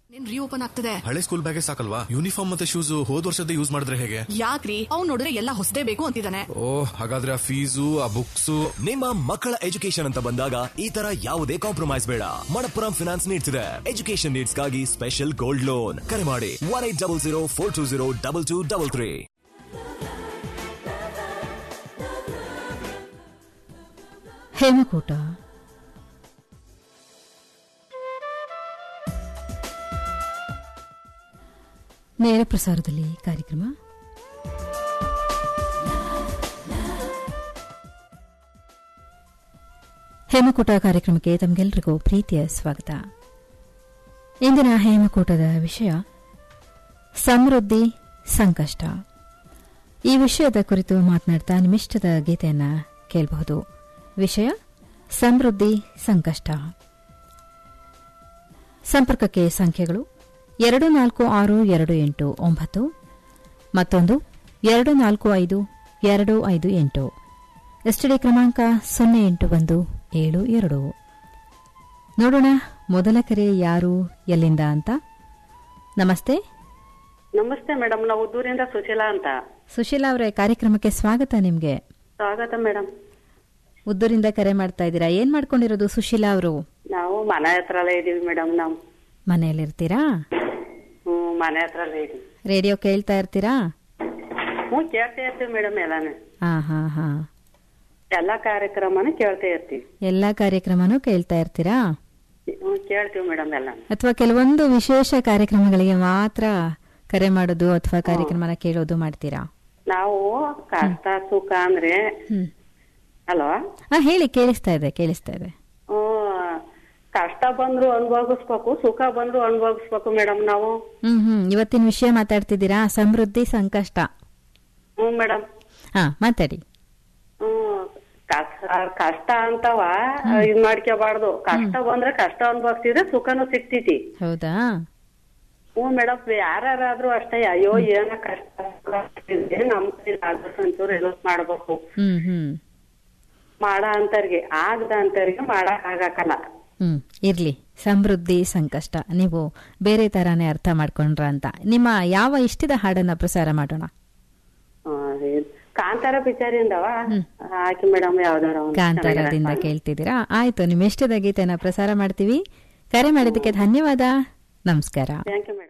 ನಿನ್ ರೀಓಪನ್ ಆಗ್ತದೆ ಹಳೆ ಸ್ಕೂಲ್ ಬ್ಯಾಗೆ ಸಾಕಲ್ವಾ ಯೂನಿಫಾರ್ಮ್ ಮತ್ತೆ ಶೂಸ್ ಹೋದ್ ವರ್ಷದ ಯೂಸ್ ಮಾಡಿದ್ರೆ ಹೇಗೆ ಯಾಕ್ರಿ ಅವ್ನ್ ನೋಡಿದ್ರೆ ಎಲ್ಲ ಹೊಸದೇ ಬೇಕು ಅಂತಿದ್ದಾನೆ ಓ ಹಾಗಾದ್ರೆ ಆ ಫೀಸು ಆ ಬುಕ್ಸು ನಿಮ್ಮ ಮಕ್ಕಳ ಎಜುಕೇಶನ್ ಅಂತ ಬಂದಾಗ ಈ ತರ ಯಾವುದೇ ಕಾಂಪ್ರಮೈಸ್ ಬೇಡ ಮಣಪ್ಪುರಂ ಫಿನಾನ್ಸ್ ನೀಡ್ತಿದೆ ಎಜುಕೇಶನ್ ನೀಡ್ಸ್ಗಾಗಿ ಸ್ಪೆಷಲ್ ಗೋಲ್ಡ್ ಲೋನ್ ಕರೆ ಮಾಡಿ one eight double zero four two zero double two double three Hemakuta ನೇರ ಪ್ರಸಾರದಲ್ಲಿ ಕಾರ್ಯಕ್ರಮ ಹೇಮಕೂಟ ಕಾರ್ಯಕ್ರಮಕ್ಕೆ ತಮಗೆಲ್ಲರಿಗೂ ಪ್ರೀತಿಯ ಸ್ವಾಗತ ಇಂದಿನ ಹೇಮಕೂಟದ ವಿಷಯ ಸಮೃದ್ಧಿ ಸಂಕಷ್ಟ ಈ ವಿಷಯದ ಕುರಿತು ಮಾತನಾಡ್ತಾ ನಿಮಿಷ್ಟದ ಗೀತೆಯನ್ನ ಕೇಳಬಹುದು ವಿಷಯ ಸಮೃದ್ಧಿ ಸಂಕಷ್ಟ ಸಂಪರ್ಕಕ್ಕೆ ಸಂಖ್ಯೆಗಳು ಎರಡು ನಾಲ್ಕು ಆರು ಎರಡು ಎಂಟು ಒಂಬತ್ತು ಮತ್ತೊಂದು ಎರಡು ನಾಲ್ಕು ಐದು ಎರಡು ಐದು ಎಂಟು ಎಸ್ಟಿಡಿ ಕ್ರಮಾಂಕ ಸೊನ್ನೆ ಎಂಟು ಒಂದು ಏಳು ಎರಡು ನೋಡೋಣ ಮೊದಲ ಕರೆ ಯಾರು ಎಲ್ಲಿಂದ ಅಂತ ನಮಸ್ತೆ ನಮಸ್ತೆ ಮೇಡಮ್ ನಾವು ಉದ್ದೂರಿಂದ ಸುಶೀಲಾ ಅಂತ ಸುಶೀಲಾ ಅವರೇ ಕಾರ್ಯಕ್ರಮಕ್ಕೆ ಸ್ವಾಗತ ನಿಮಗೆ ಸ್ವಾಗತ ಮೇಡಮ್ ಉದ್ದೂರಿಂದ ಕರೆ ಮಾಡ್ತಾ ಇದ್ದೀರಾ ಏನ್ ಮಾಡ್ಕೊಂಡಿರೋದು ಸುಶೀಲಾ ಅವರು ನಾವು ಮನೆ ಹತ್ರಲ್ಲೇ ಇದೀವಿ ಮೇಡಮ್ ನಾವು ಮನೆಯಲ್ಲಿರ್ತೀರಾ ಹ್ಮ್ ಮನೆ ಹತ್ರಲ್ಲೇ ಇದೀವಿ ರೇಡಿಯೋ ಕೇಳ್ತಾ ಇರ್ತೀರಾ ಹ್ಞೂ ಕೇಳ್ತಾ ಇರ್ತೀವಿ ಮೇಡಮ್ ಎಲ್ಲಾನು ಹಾ ಹಾ ಹಾ ಎಲ್ಲಾ ಕಾರ್ಯಕ್ರಮನೂ ಕೇಳ್ತಾ ಇರ್ತೀವಿ ಎಲ್ಲಾ ಕಾರ್ಯಕ್ರಮನೂ ಕೇಳ್ತಾ ಇರ್ತೀರಾ ಹ್ಞೂ ಕೇಳ್ತೀವಿ ಮೇಡಮ್ ಎಲ್ಲಾನು ಅಥವಾ ಕೆಲವೊಂದು ವಿಶೇಷ ಕಾರ್ಯಕ್ರಮಗಳಿಗೆ ಮಾತ್ರ ಕರೆ ಮಾಡೋದು ಅಥವಾ ಕಾರ್ಯಕ್ರಮನ ಕೇಳೋದು ಮಾಡ್ತೀರಾ ನಾವು ಕಷ್ಟ ಸುಖ ಅಂದ್ರೆ ಹ್ಮ್ ಅಲ್ವಾ ಹಾ ಹೇಳಿ ಕೇಳಿಸ್ತಾ ಇದೆ ಕೇಳಿಸ್ತಾ ಇದೆ ಹ್ಮ್ ಕಷ್ಟ ಬಂದ್ರು ಅನುಭವಿಸ್ಬೇಕು ಸುಖ ಬಂದ್ರು ಅನುಭವಿಸ್ಬೇಕು ಮೇಡಮ್ ನಾವು ಹ್ಮ್ ಹ್ಮ್ ಇವತ್ತಿನ ವಿಷಯ ಮಾತಾಡ್ತಿದ್ದೀರಾ ಸಮೃದ್ಧಿ ಸಂಕಷ್ಟ ಹ್ಞೂ ಮೇಡಮ್ ಹಾ ಮಾತಾಡಿ ಹ್ಮ್ ಕಷ್ಟ ಕಷ್ಟ ಅಂತವ ಇದ್ ಮಾಡ್ಕೋಬಾರ್ದು ಕಷ್ಟ ಬಂದ್ರೆ ಕಷ್ಟ ಅನ್ಭವಿಸಿದ್ರೆ ಸುಖನೂ ಸಿಗ್ತೈತಿ ಹೌದಾ ಹ್ಞೂ ಮೇಡಮ್ ಯಾರಾದ್ರೂ ಅಷ್ಟೇ ಅಯ್ಯೋ ಏನ ಕಷ್ಟ ಆಗ್ತಿದೆ, ನಮ್ ಕೈಲಿ ಒಂಚೂರು ಹೆಲ್ಪ್ ಮಾಡ್ಬೇಕು ಹ್ಮ್ ಹ್ಮ್ ಮಾಡ ಅಂತರ್ಗೆ ಆಗದ ಅಂತರ್ಗೆ ಮಾಡಕ್ ಆಗಕ್ಕಲ್ಲ ಹ್ಮ್ ಇರ್ಲಿ ಸಮೃದ್ಧಿ ಸಂಕಷ್ಟ ನೀವು ಬೇರೆ ತರಾನೇ ಅರ್ಥ ಮಾಡ್ಕೊಂಡ್ರ ಅಂತ ನಿಮ್ಮ ಯಾವ ಇಷ್ಟದ ಹಾಡನ್ನ ಪ್ರಸಾರ ಮಾಡೋಣ ಆ, ಏನ್- ಕಾಂತಾರ ಪಿಕ್ಚರಿಂದವ ಹಾಕಿ ಮೇಡಮ್ ಯಾವ್ದಾರ ಒಂದು ಕಾಂತಾರದಿಂದ ಕೇಳ್ತಿದ್ದೀರಾ ಆಯ್ತು ನಿಮ್ಮ ಇಷ್ಟದ ಗೀತೆನ ಪ್ರಸಾರ ಮಾಡ್ತೀವಿ ಕರೆ ಮಾಡಿದ್ದಕ್ಕೆ ಧನ್ಯವಾದ ನಮಸ್ಕಾರ ಥ್ಯಾಂಕ್ ಯು ಮೇಡಮ್